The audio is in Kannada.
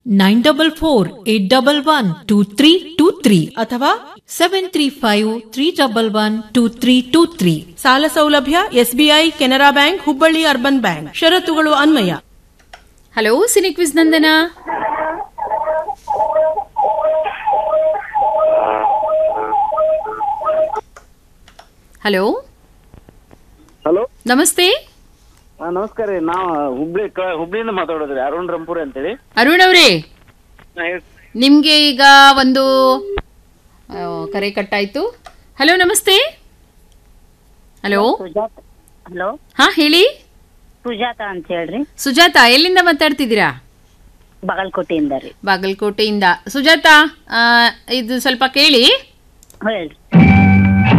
nine double four eight double one two three two three ಅಥವಾ seven three five three double one two three two three ಸಾಲ ಸೌಲಭ್ಯ SBI Canara bank Hubballi urban bank ಷರತ್ತುಗಳು ಅನ್ವಯ ಹಲೋ ಸಿನಿಕ್ವಿಸ್ ನಂದನ ಹಲೋ ಹಲೋ ನಮಸ್ತೆ ಹಾ ನಮಸ್ಕಾರ ರೀ ನಾವು ಹುಬ್ಳಿ ಕ- ಹುಬ್ಳಿಯಿಂದ ಮಾತಾಡೋದ್ರಿ ಅರುಣ್ ರಂಪುರ್ ಅಂತೇಳಿ ಅರುಣ್ ಅವರೇ ನಾ ಹೇಳ್- ನಿಮಗೆ ಈಗ ಒಂದು ಆ, ಕರೆ ಕಟ್ಟಾಯ್ತು ಹಲೋ ನಮಸ್ತೆ ಹಲೋ ಸುಜಾತ ಹಲೋ ಹಾ ಹೇಳಿ ಸುಜಾತ ಅಂತ ಹೇಳ್ರಿ ಸುಜಾತ ಎಲ್ಲಿಂದ ಮಾತಾಡ್ತಿದ್ದೀರಾ ಬಾಗಲಕೋಟೆಯಿಂದ ರೀ ಬಾಗಲಕೋಟೆಯಿಂದ ಸುಜಾತ ಆ, ಇದು ಸ್ವಲ್ಪ ಕೇಳಿ ಹೇಳ್ರಿ